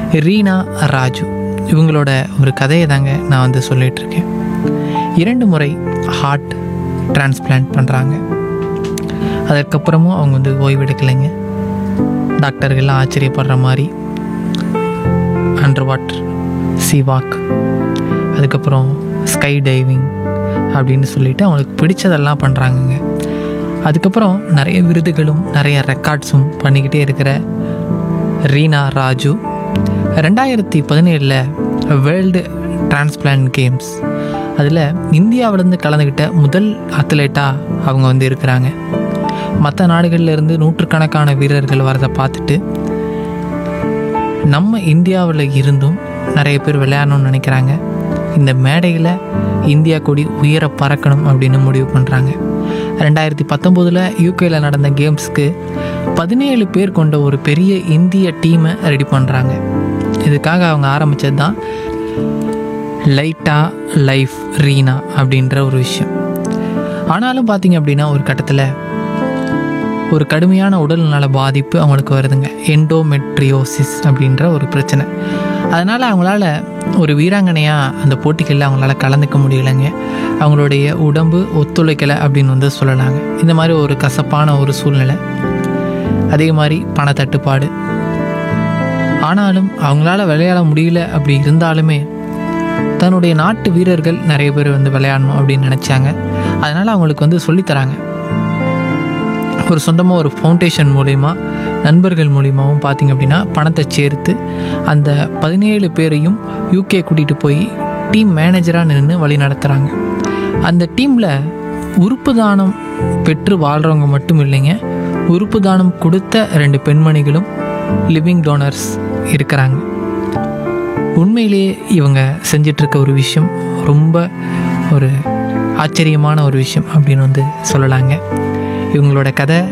ரீனா ராஜு இவங்களோட ஒரு கதையை தாங்க நான் வந்து சொல்லிட்டு இருக்கேன் இரண்டு முறை ஹார்ட் டிரான்ஸ்பிளான்ட் பண்ணுறாங்க அதற்கப்புறமும் அவங்க வந்து ஓய்வெடுக்கலைங்க டாக்டர்கள்லாம் ஆச்சரியப்படுற மாதிரி அண்டர் வாட்டர் சீவாக் அதுக்கப்புறம் ஸ்கை டைவிங் அப்படின்னு சொல்லிட்டு அவங்களுக்கு பிடிச்சதெல்லாம் பண்ணுறாங்கங்க அதுக்கப்புறம் நிறைய விருதுகளும் நிறைய ரெக்கார்ட்ஸும் பண்ணிக்கிட்டே இருக்கிற ரீனா ராஜு ரெண்டாயிரத்தி பதினேழில் வேர்ல்டு டிரான்ஸ்பிளான்ட் கேம்ஸ் அதில் இந்தியாவிலேருந்து கலந்துக்கிட்ட முதல் அத்லெட்டாக அவங்க வந்து இருக்கிறாங்க மற்ற நாடுகள்ல இருந்து நூற்றுக்கணக்கான வீரர்கள் வரதை பார்த்துட்டு நம்ம இந்தியாவில் இருந்தும் நிறைய பேர் விளையாடணும்னு நினைக்கிறாங்க இந்த மேடையில் இந்தியா கொடி உயர பறக்கணும் அப்படின்னு முடிவு பண்ணுறாங்க ரெண்டாயிரத்தி பத்தொம்போதில் யூகேயில் நடந்த கேம்ஸ்க்கு பதினேழு பேர் கொண்ட ஒரு பெரிய இந்திய டீமை ரெடி பண்ணுறாங்க இதுக்காக அவங்க ஆரம்பித்தது தான் லைட்டா லைஃப் ரீனா அப்படின்ற ஒரு விஷயம் ஆனாலும் பார்த்தீங்க அப்படின்னா ஒரு கட்டத்தில் ஒரு கடுமையான உடல்நல பாதிப்பு அவங்களுக்கு வருதுங்க எண்டோமெட்ரியோசிஸ் அப்படின்ற ஒரு பிரச்சனை அதனால் அவங்களால ஒரு வீராங்கனையாக அந்த போட்டிகளில் அவங்களால கலந்துக்க முடியலைங்க அவங்களுடைய உடம்பு ஒத்துழைக்கலை அப்படின்னு வந்து சொல்லலாங்க இந்த மாதிரி ஒரு கசப்பான ஒரு சூழ்நிலை அதே மாதிரி பணத்தட்டுப்பாடு ஆனாலும் அவங்களால விளையாட முடியல அப்படி இருந்தாலுமே தன்னுடைய நாட்டு வீரர்கள் நிறைய பேர் வந்து விளையாடணும் அப்படின்னு நினச்சாங்க அதனால் அவங்களுக்கு வந்து சொல்லித்தராங்க ஒரு சொந்தமாக ஒரு ஃபவுண்டேஷன் மூலிமா நண்பர்கள் மூலியமாகவும் பார்த்திங்க அப்படின்னா பணத்தை சேர்த்து அந்த பதினேழு பேரையும் யூகே கூட்டிகிட்டு போய் டீம் மேனேஜராக நின்று வழி நடத்துகிறாங்க அந்த டீமில் உறுப்பு தானம் பெற்று வாழ்கிறவங்க மட்டும் இல்லைங்க உறுப்பு தானம் கொடுத்த ரெண்டு பெண்மணிகளும் லிவிங் டோனர்ஸ் இருக்கிறாங்க உண்மையிலேயே இவங்க செஞ்சிட்ருக்க ஒரு விஷயம் ரொம்ப ஒரு ஆச்சரியமான ஒரு விஷயம் அப்படின்னு வந்து சொல்லலாங்க இவங்களோட கதை